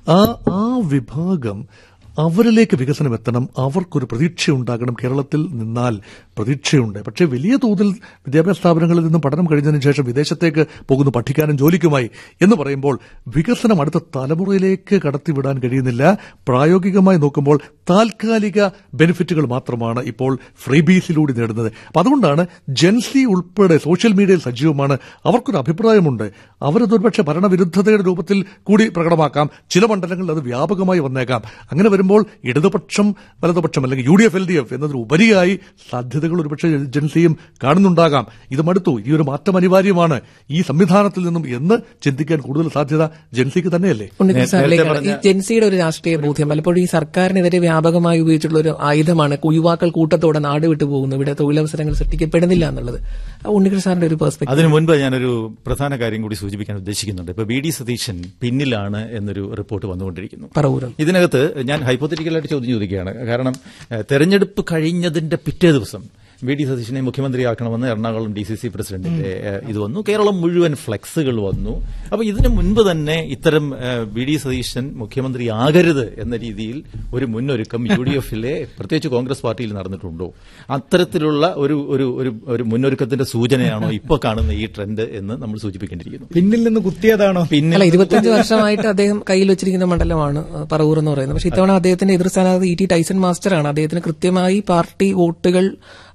ആ ആ വിഭാഗം അവരിലേക്ക് വികസനം എത്തണം അവർക്കൊരു പ്രതീക്ഷയുണ്ടാകണം കേരളത്തിൽ നിന്നാൽ പ്രതീക്ഷയുണ്ട് പക്ഷേ വലിയ തോതിൽ വിദ്യാഭ്യാസ സ്ഥാപനങ്ങളിൽ നിന്നും പഠനം കഴിഞ്ഞതിന് ശേഷം വിദേശത്തേക്ക് പോകുന്നു പഠിക്കാനും ജോലിക്കുമായി എന്ന് പറയുമ്പോൾ വികസനം അടുത്ത തലമുറയിലേക്ക് കടത്തിവിടാൻ കഴിയുന്നില്ല പ്രായോഗികമായി നോക്കുമ്പോൾ താൽക്കാലിക ബെനിഫിറ്റുകൾ മാത്രമാണ് ഇപ്പോൾ ഫ്രീബീസിലൂടെ നേടുന്നത് അപ്പൊ അതുകൊണ്ടാണ് ജെൻസി ഉൾപ്പെടെ സോഷ്യൽ മീഡിയയിൽ സജീവമാണ് അവർക്കൊരു അഭിപ്രായമുണ്ട് അവരത് ഒരുപക്ഷെ ഭരണവിരുദ്ധതയുടെ രൂപത്തിൽ കൂടി പ്രകടമാക്കാം ചില മണ്ഡലങ്ങളിൽ അത് വ്യാപകമായി വന്നേക്കാം അങ്ങനെ വരുമ്പോൾ ഇടതുപക്ഷം വലതുപക്ഷം അല്ലെങ്കിൽ U D F L D F എന്നതിന് ഉപരിയായി സാധ്യതകൾ ഒരുപക്ഷെ ജെൻസിയും കാണുന്നുണ്ടാകാം ഇത് മടുത്തു ഈ ഒരു മാറ്റം അനിവാര്യമാണ് ഈ സംവിധാനത്തിൽ നിന്നും എന്ന് ചിന്തിക്കാൻ കൂടുതൽ സാധ്യത ജെൻസിക്ക് തന്നെയല്ലേ ഉണ്ണികൃഷ്ണൻ നേരത്തെ സാറിലേക്ക് പറഞ്ഞ- ഈ ജെൻസിയുടെ ഒരു രാഷ്ട്രീയ ബോധ്യം പലപ്പോഴും ഈ സർക്കാരിനെതിരെ വ്യാപകമായി ഉപയോഗിച്ചിട്ടുള്ള ഒരു ആയുധമാണ് യുവാക്കൾ കൂട്ടത്തോടെ നാട് വിട്ടു പോകുന്നു ഇവിടെ തൊഴിലവസരങ്ങൾ സൃഷ്ടിക്കപ്പെടുന്നില്ല എന്നുള്ളത് ആ ഉണ്ണികൃഷ്ണൻ സാറിന്റെ ഒരു പെർസ്പെക്ടീവ് അതിനു മുൻപ് ഞാനൊരു പ്രധാന കാര്യം കൂടി സൂചിപ്പിക്കാൻ ഉദ്ദേശിക്കുന്നുണ്ട് ഇപ്പൊ വി ഡി സതീശൻ പിന്നിലാണ് എന്നൊരു റിപ്പോർട്ട് വന്നുകൊണ്ടിരിക്കുന്നു പറവൂരം ഇതിനകത്ത് ഞാൻ ഹൈപ്പോത്തറ്റിക്കലായിട്ട് ചോദ്യം ചോദിക്കുകയാണ് കാരണം ഏഹ്, തെരഞ്ഞെടുപ്പ് കഴിഞ്ഞതിന്റെ പിറ്റേ ദിവസം വി ഡി സതീശനെ മുഖ്യമന്ത്രിയാക്കണമെന്ന് എറണാകുളം ഡി സി സി പ്രസിഡന്റിന്റെ ഏഹ്, ഇത് വന്നു കേരളം മുഴുവൻ ഫ്ലെക്സുകൾ വന്നു അപ്പൊ ഇതിനു മുൻപ് തന്നെ ഇത്തരം ഏഹ്, വി ഡി സതീശൻ മുഖ്യമന്ത്രിയാകരുത് എന്ന രീതിയിൽ ഒരു മുന്നൊരുക്കം യു ഡി എഫിലെ പ്രത്യേകിച്ച് കോൺഗ്രസ് പാർട്ടിയിൽ നടന്നിട്ടുണ്ടോ അത്തരത്തിലുള്ള ഒരു ഒരു ഒരു ഒരു മുന്നൊരുക്കത്തിന്റെ സൂചനയാണോ ഇപ്പോൾ കാണുന്ന ഈ ട്രെൻഡ് എന്ന് നമ്മൾ സൂചിപ്പിക്കേണ്ടിയിരിക്കുന്നു പിന്നിൽ നിന്ന് കുത്തിയതാണോ പിന്നെ അല്ല ഇരുപത്തിയഞ്ച് വർഷമായിട്ട് അദ്ദേഹം കയ്യിൽ വെച്ചിരിക്കുന്ന മണ്ഡലമാണ് ആ, പറവൂർ എന്ന് പറയുന്നത് പക്ഷെ ഇത്തവണ അദ്ദേഹത്തിന്റെ എതിർ സ്ഥാനാർത്ഥി ഇ ടി ടൈസൺ മാസ്റ്ററാണ് അദ്ദേഹത്തിന് കൃത്യമായി പാർട്ടി വോട്ടുകൾ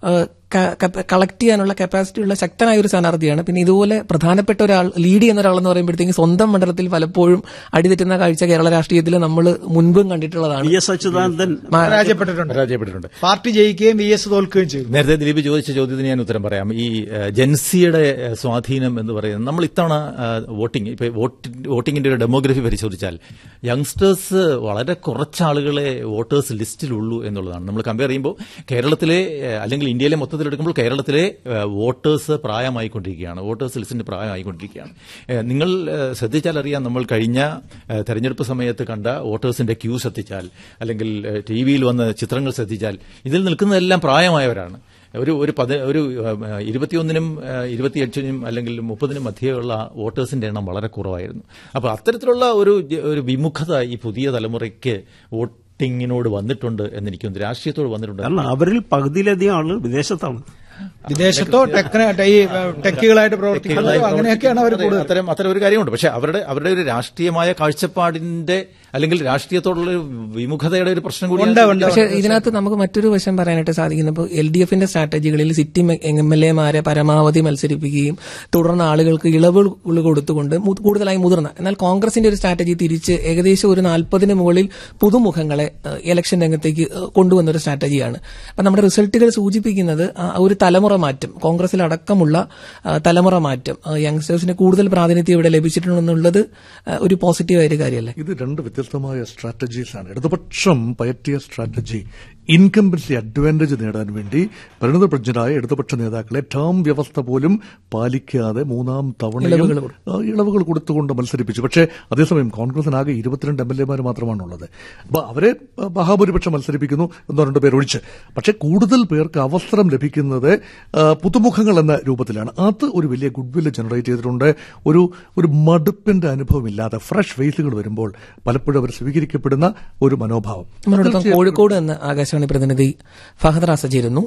കളക്ട് ചെയ്യാനുള്ള കപ്പാസിറ്റി ഉള്ള ശക്തനായ ഒരു സ്ഥാനാർത്ഥിയാണ് പിന്നെ ഇതുപോലെ പ്രധാനപ്പെട്ട ഒരാൾ ലീഡ് ചെയ്യുന്ന ഒരാൾ എന്ന് പറയുമ്പോഴത്തേക്കും സ്വന്തം മണ്ഡലത്തിൽ പലപ്പോഴും അടിതെറ്റുന്ന കാഴ്ച കേരള രാഷ്ട്രീയത്തിൽ നമ്മൾ മുൻപും കണ്ടിട്ടുള്ളതാണ് വി എസ് അച്യുതാനന്ദൻ പരാജയപ്പെട്ടിട്ടുണ്ട് പരാജയപ്പെട്ടിട്ടുണ്ട് പാർട്ടി ജയിക്കുകയും വി എസ് തോൽക്കുകയും ചെയ്തു നേരത്തെ ദിലീപ് ചോദിച്ച ചോദ്യത്തിന് ഞാൻ ഉത്തരം പറയാം ഈ ഏഹ്, ജൻസിയുടെ ഏഹ്, സ്വാധീനം എന്ന് പറയുന്നത് നമ്മൾ ഇത്തവണ ഏഹ്, വോട്ടിംഗ് ഇപ്പൊ വോട്ടി- വോട്ടിംഗിന്റെ ഒരു ഡെമോഗ്രഫി പരിശോധിച്ചാൽ യങ്സ്റ്റേഴ്സ് വളരെ കുറച്ച് ആളുകളെ വോട്ടേഴ്സ് ലിസ്റ്റിലുള്ളൂ എന്നുള്ളതാണ് നമ്മൾ കമ്പയർ ചെയ്യുമ്പോൾ കേരളത്തിലെ ഏഹ്, അല്ലെങ്കിൽ ഇന്ത്യയിലെ മൊത്തത്തിലെടുക്കുമ്പോൾ കേരളത്തിലെ ഏഹ്, വോട്ടേഴ്സ് പ്രായമായിക്കൊണ്ടിരിക്കുകയാണ് വോട്ടേഴ്സ് ലിസ്റ്റിന്റെ പ്രായമായിക്കൊണ്ടിരിക്കുകയാണ് ഏഹ്, നിങ്ങൾ ഏഹ്, ശ്രദ്ധിച്ചാൽ അറിയാം നമ്മൾ കഴിഞ്ഞ ഏഹ്, തെരഞ്ഞെടുപ്പ് സമയത്ത് കണ്ട വോട്ടേഴ്സിന്റെ ക്യൂ ശ്രദ്ധിച്ചാൽ അല്ലെങ്കിൽ ടി വിയിൽ വന്ന ചിത്രങ്ങൾ ശ്രദ്ധിച്ചാൽ ഇതിൽ നിൽക്കുന്നതെല്ലാം പ്രായമായവരാണ് ഒരു ഒരു പതി ഒരു ഏഹ്, ഇരുപത്തിയൊന്നിനും ഏഹ്, ഇരുപത്തിയെട്ടിനും അല്ലെങ്കിൽ മുപ്പതിനും മധ്യയുള്ള വോട്ടേഴ്സിന്റെ എണ്ണം വളരെ കുറവായിരുന്നു അപ്പോൾ അത്തരത്തിലുള്ള ഒരു ജ- ഒരു വിമുഖത ഈ പുതിയ തലമുറയ്ക്ക് വോട്ടിങ്ങിനോട് വന്നിട്ടുണ്ട് എന്നെനിക്കൊന്ന് രാഷ്ട്രീയത്തോട് വന്നിട്ടുണ്ട് കാരണം അവരിൽ പകുതിയിലധികം ആള് വിദേശത്താണ് വിദേശത്തോ ടെക്ന ഈ ടെക്കുകളായിട്ട് പ്രവർത്തിക്കുന്നതോ അങ്ങനെയൊക്കെയാണ് അവർ അതെ, കൂടുതൽ അത്തരം അത്തരം ഒരു കാര്യമുണ്ട് പക്ഷെ അവരുടെ അവരുടെ ഒരു രാഷ്ട്രീയമായ കാഴ്ചപ്പാടിന്റെ അല്ലെങ്കിൽ രാഷ്ട്രീയത്തോടുള്ള ഒരു വിമുഖതയുടെ ഒരു പ്രശ്നം കൂടി ഉണ്ട്, ഉണ്ട്. പക്ഷെ ഇതിനകത്ത് നമുക്ക് മറ്റൊരു വശം പറയാനായിട്ട് സാധിക്കുന്നു ഇപ്പോൾ എൽ ഡി എഫിന്റെ സ്ട്രാറ്റജികളിൽ സിറ്റിംഗ് എം എൽ എമാരെ പരമാവധി മത്സരിപ്പിക്കുകയും തുടർന്ന് ആളുകൾക്ക് ഇളവുകൾ കൊടുത്തുകൊണ്ട് മു- കൂടുതലായി മുതിർന്ന എന്നാൽ കോൺഗ്രസിന്റെ ഒരു സ്ട്രാറ്റജി തിരിച്ച് ഏകദേശം ഒരു നാൽപ്പതിന് മുകളിൽ പുതുമുഖങ്ങളെ ഏഹ്, ഇലക്ഷൻ രംഗത്തേക്ക് ഏഹ്, കൊണ്ടുവന്ന ഒരു സ്ട്രാറ്റജിയാണ് അപ്പൊ നമ്മുടെ റിസൾട്ടുകൾ സൂചിപ്പിക്കുന്നത് ആ ഒരു തലമുറ മാറ്റം കോൺഗ്രസിൽ അടക്കമുള്ള ആ, തലമുറ മാറ്റം ആ, യങ്സ്റ്റേഴ്സിന് കൂടുതൽ പ്രാതിനിധ്യം ഇവിടെ ലഭിച്ചിട്ടുണ്ടെന്നുള്ളത് ആ, ഒരു പോസിറ്റീവായ ഒരു കാര്യമല്ലേ ഇത് രണ്ട് വ്യത്യസ്തമായ സ്ട്രാറ്റജീസ് ആണ് ഇടതുപക്ഷം പയറ്റിയ സ്ട്രാറ്റജി ഇൻകംബൻസി അഡ്വാൻറ്റേജ് നേടാൻ വേണ്ടി പരിണതപ്രജ്ഞരായ ഇടതുപക്ഷ നേതാക്കളെ ടേം വ്യവസ്ഥ പോലും പാലിക്കാതെ മൂന്നാം തവണയും ആ, ഇളവുകൾ കൊടുത്തുകൊണ്ട് മത്സരിപ്പിച്ചു പക്ഷേ അതേസമയം കോൺഗ്രസിനാകെ ഇരുപത്തിരണ്ട് എം എൽ എമാർ മാത്രമാണുള്ളത് അപ്പൊ അവരെ ആ, മഹാഭൂരിപക്ഷം മത്സരിപ്പിക്കുന്നു എന്നോ രണ്ടു പേർ ഒഴിച്ച് പക്ഷേ കൂടുതൽ പേർക്ക് അവസരം ലഭിക്കുന്നത് ആ, പുതുമുഖങ്ങൾ എന്ന രൂപത്തിലാണ് അത് ഒരു വലിയ ഗുഡ് വില്ല് ജനറേറ്റ് ചെയ്തിട്ടുണ്ട് ഒരു ഒരു മടുപ്പിന്റെ അനുഭവമില്ലാതെ ഫ്രഷ് ഫേസുകൾ വരുമ്പോൾ പലപ്പോഴും അവർ സ്വീകരിക്കപ്പെടുന്ന ഒരു മനോഭാവം നമ്മളോടൊപ്പം കോഴിക്കോട് എന്ന ആകാശവാണി പ്രതിനിധി ഫഹദ് റാസ ചേരുന്നു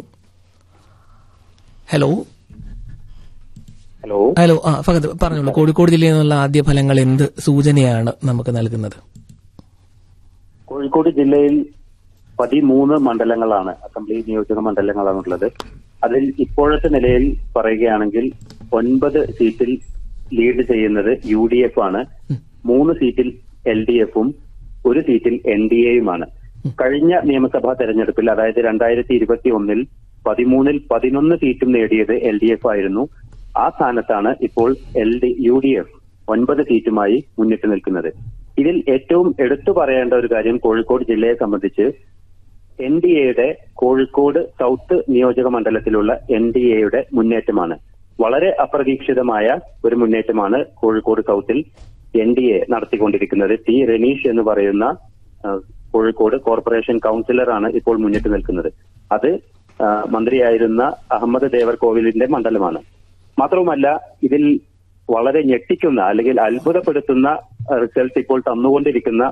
ഹലോ ഹലോ ഹലോ ആ ഫഹദ് പറഞ്ഞോളൂ കോഴിക്കോട് ജില്ലയിൽ നിന്നുള്ള ആദ്യ ഫലങ്ങൾ എന്ത് സൂചനയാണ് നമുക്ക് നൽകുന്നത് കോഴിക്കോട് ജില്ലയിൽ പതിമൂന്ന് മണ്ഡലങ്ങളാണ് അസംബ്ലി നിയോജക മണ്ഡലങ്ങളാണുള്ളത് അതിൽ ഇപ്പോഴത്തെ നിലയിൽ പറയുകയാണെങ്കിൽ ഒൻപത് സീറ്റിൽ ലീഡ് ചെയ്യുന്നത് യു ഡി എഫ് ആണ് മൂന്ന് സീറ്റിൽ എൽ ഡി എഫും ഒരു സീറ്റിൽ എൻ ഡി എയുമാണ് കഴിഞ്ഞ നിയമസഭാ തെരഞ്ഞെടുപ്പിൽ അതായത് രണ്ടായിരത്തി ഇരുപത്തി ഒന്നിൽ പതിമൂന്നിൽ പതിനൊന്ന് സീറ്റും നേടിയത് എൽ ഡി എഫ് ആയിരുന്നു ആ സ്ഥാനത്താണ് ഇപ്പോൾ L D U D F ഒൻപത് സീറ്റുമായി മുന്നിട്ട് നിൽക്കുന്നത് ഇതിൽ ഏറ്റവും എടുത്തു പറയേണ്ട ഒരു കാര്യം കോഴിക്കോട് ജില്ലയെ സംബന്ധിച്ച് എൻ ഡി എയുടെ കോഴിക്കോട് സൗത്ത് നിയോജക മണ്ഡലത്തിലുള്ള എൻ ഡി എയുടെ മുന്നേറ്റമാണ് വളരെ അപ്രതീക്ഷിതമായ ഒരു മുന്നേറ്റമാണ് കോഴിക്കോട് സൗത്തിൽ എൻ ഡി എ നടത്തിക്കൊണ്ടിരിക്കുന്നത് ടി റെനീഷ് എന്ന് പറയുന്ന ആ, കോഴിക്കോട് കോർപ്പറേഷൻ കൌൺസിലറാണ് ഇപ്പോൾ മുന്നിട്ട് നിൽക്കുന്നത് അത് ആ, മന്ത്രിയായിരുന്ന അഹമ്മദ് ദേവർകോവിലിന്റെ മണ്ഡലമാണ് മാത്രവുമല്ല ഇതിൽ വളരെ ഞെട്ടിക്കുന്ന അല്ലെങ്കിൽ അത്ഭുതപ്പെടുത്തുന്ന റിസൾട്ട് ഇപ്പോൾ തന്നുകൊണ്ടിരിക്കുന്ന